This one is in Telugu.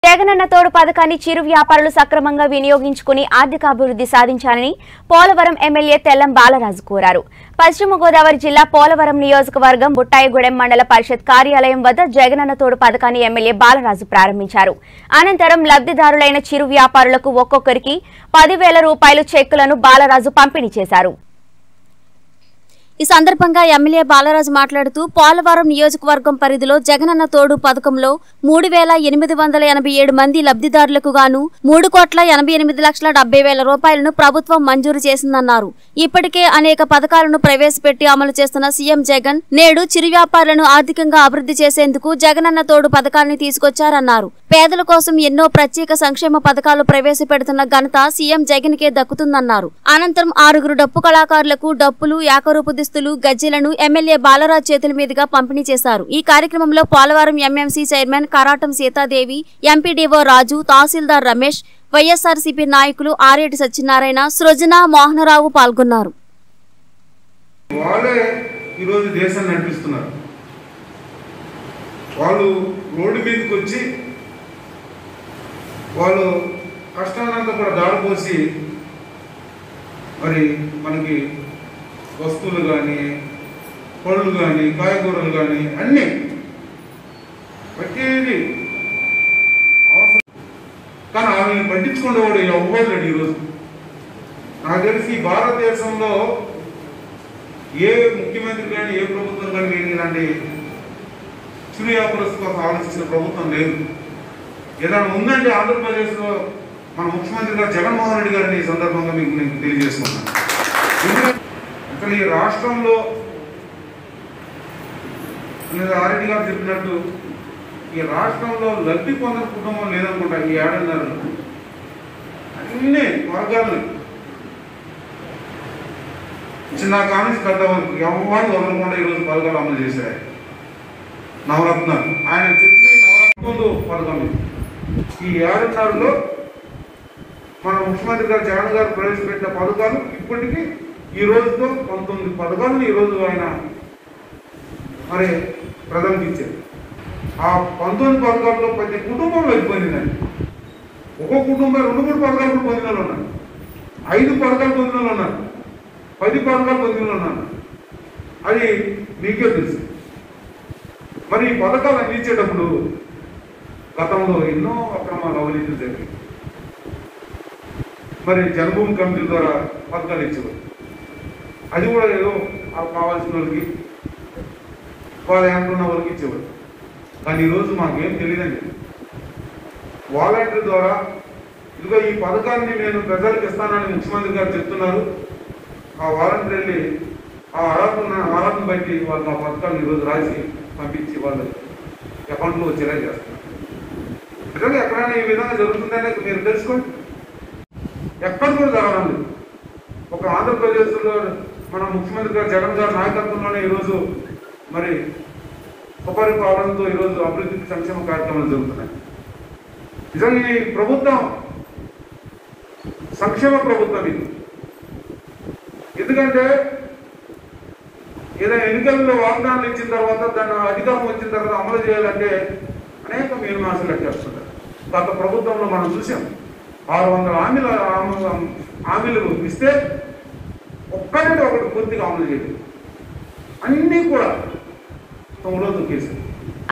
జగనన్న తోడు పథకాన్ని చిరు వ్యాపారులు సక్రమంగా వినియోగించుకుని ఆర్థికాభివృద్ధి సాధించాలని పోలవరం ఎమ్మెల్యే తెల్లం బాలరాజు కోరారు పశ్చిమ గోదావరి జిల్లా పోలవరం నియోజకవర్గం బుట్టాయిగూడెం మండల పరిషత్ కార్యాలయం వద్ద జగనన్న తోడు పథకాన్ని ఎమ్మెల్యే బాలరాజు ప్రారంభించారు అనంతరం లబ్ధిదారులైన చిరు వ్యాపారులకు ఒక్కొక్కరికి పదివేల రూపాయలు చెక్కులను బాలరాజు పంపిణీ చేశారు ఈ సందర్భంగా ఎమ్మెల్యే బాలరాజు మాట్లాడుతూ పోలవరం నియోజకవర్గం పరిధిలో జగనన్న తోడు పథకంలో మూడు వేల ఎనిమిది వందల ఎనభై ఏడు మంది లబ్ధిదారులకు గాను మూడు కోట్ల ఎనభై ఎనిమిది లక్షల డెబ్బై వేల రూపాయలను ప్రభుత్వం మంజూరు చేసిందన్నారు ఇప్పటికే అనేక పథకాలను ప్రవేశపెట్టి అమలు చేస్తున్న సీఎం జగన్ నేడు చిరు వ్యాపారులను ఆర్థికంగా అభివృద్ధి చేసేందుకు జగనన్న తోడు పథకాన్ని తీసుకొచ్చారన్నారు పేదల కోసం ఎన్నో ప్రత్యేక సంక్షేమ పథకాలు ప్రవేశపెడుతున్న ఘనత సీఎం జగన్ కే దక్కుతుందన్నారు అనంతరం ఆరుగురు డప్పు కళాకారులకు డప్పులు ఏకరూపు దుస్తులు గజ్జెలను ఎమ్మెల్యే బాలరాజ్ చేతుల మీదుగా పంపిణీ చేశారు ఈ కార్యక్రమంలో Polavaram MMC chairman Karatam Sitadevi MPDO Raju tahsildar Ramesh YSRCP నాయకులు ఆరేటి సత్యనారాయణ సృజన మోహనరావు పాల్గొన్నారు వాళ్ళే ఈరోజు దేశాన్ని నడిపిస్తున్నారు వాళ్ళు రోడ్డు మీదకి వచ్చి వాళ్ళు కష్టాన్నంతా కూడా దాడిపోసి మరి మనకి వస్తువులు కానీ పళ్ళు కానీ కాయగూరలు కానీ అన్నీ ప్రతిదీ అవసరం కానీ ఆమెను పట్టించుకునేవాడు ఎవ్వరు లేడు ఈరోజు నాకు తెలిసి ఈ భారతదేశంలో ఏ ముఖ్యమంత్రి కానీ ఏ ప్రభుత్వం కానీ వీరికి ఇలాంటి చిరు వ్యాపారస్తు కోసం ఆలోచించిన ప్రభుత్వం లేదు ఏదైనా ఉందంటే ఆంధ్రప్రదేశ్లో మన ముఖ్యమంత్రి గారు జగన్మోహన్ రెడ్డి గారిని ఈ సందర్భంగా మీకు నేను తెలియజేస్తున్నాను ఎందుకంటే అసలు ఈ రాష్ట్రంలో లేదా ఆరెడ్డి గారు చెప్పినట్టు ఈ రాష్ట్రంలో లబ్ధి పొందిన కుటుంబం లేదనుకుంటా ఈ ఏడున్నరలో అన్ని వర్గాలు చిన్న కానించి పెద్ద వరకు ఎవరు వదలకుండా ఈరోజు పథకాలు అమలు చేశారు నవరత్నాలు ఆయన చెప్పి నవరత్నాలు పథకం ఇది. ఈ ఏడున్నరలో మన ముఖ్యమంత్రి గారు జగన్ గారు ప్రవేశపెట్టిన పథకాలు ఇప్పటికీ ఈ రోజుతో పంతొమ్మిది పథకాలను ఈ రోజు ఆయన మరి ప్రజలకు ఇచ్చారు ఆ పంతొమ్మిది పథకాల్లో ప్రతి కుటుంబం వెళ్ళిపోయిందండి ఒక్కో కుటుంబం రెండు మూడు పథకాలు కూడా పొందిన వాళ్ళు ఉన్నారు ఐదు పథకాలు పొందిన వాళ్ళు ఉన్నారు పది పథకాలు పొందిన వాళ్ళు ఉన్నారు అది మీకే తెలుసు మరి ఈ పథకాలు అందించేటప్పుడు గతంలో ఎన్నో అక్రమాలు అవినీతులు జరిగాయి మరి జన్మభూమి కమిటీ ద్వారా పథకాలు ఇచ్చేవారు అది కూడా ఏదో ఆ కావాల్సిన వాళ్ళకి వాళ్ళు అనుకున్న వాళ్ళకి ఇచ్చేవారు కానీ ఈరోజు మాకేం తెలియదండి వాలంటీర్ ద్వారా ఇదిగో ఈ పథకాన్ని నేను ప్రజలకు ఇస్తానని ముఖ్యమంత్రి గారు చెప్తున్నారు ఆ వాలంటీర్ వెళ్ళి ఆ అర్హతను అర్హతను బట్టి వాళ్ళు ఆ పథకాన్ని ఈరోజు రాసి పంపించి వాళ్ళు అకౌంట్లో వచ్చేలా చేస్తున్నారు నిజంగా ఎక్కడైనా ఈ విధంగా జరుగుతుందనే మీరు తెలుసుకోండి ఎక్కడ కూడా జరగడం లేదు ఒక ఆంధ్రప్రదేశ్లో మన ముఖ్యమంత్రి గారు జగన్ గారి నాయకత్వంలోనే ఈరోజు మరి సుపరిపాలనతో ఈరోజు అభివృద్ధి సంక్షేమ కార్యక్రమాలు జరుగుతున్నాయి నిజంగా ఈ ప్రభుత్వం సంక్షేమ ప్రభుత్వం ఇది ఎందుకంటే ఏదైనా ఎన్నికల్లో వాగ్దానాలు ఇచ్చిన తర్వాత దాన్ని అధికారం వచ్చిన తర్వాత అమలు చేయాలంటే అనేక మీనమాసాలు ఎట్టేస్తుంటారు గత ప్రభుత్వంలో మనం చూసాం ఆరు వందల హామీలు హామీ- హామీలు ఇస్తే ఒక్కటే ఒకటి పూర్తిగా అమలు చేయలేదు అన్నీ కూడా తొమ్మిదిలో తొక్కేసారు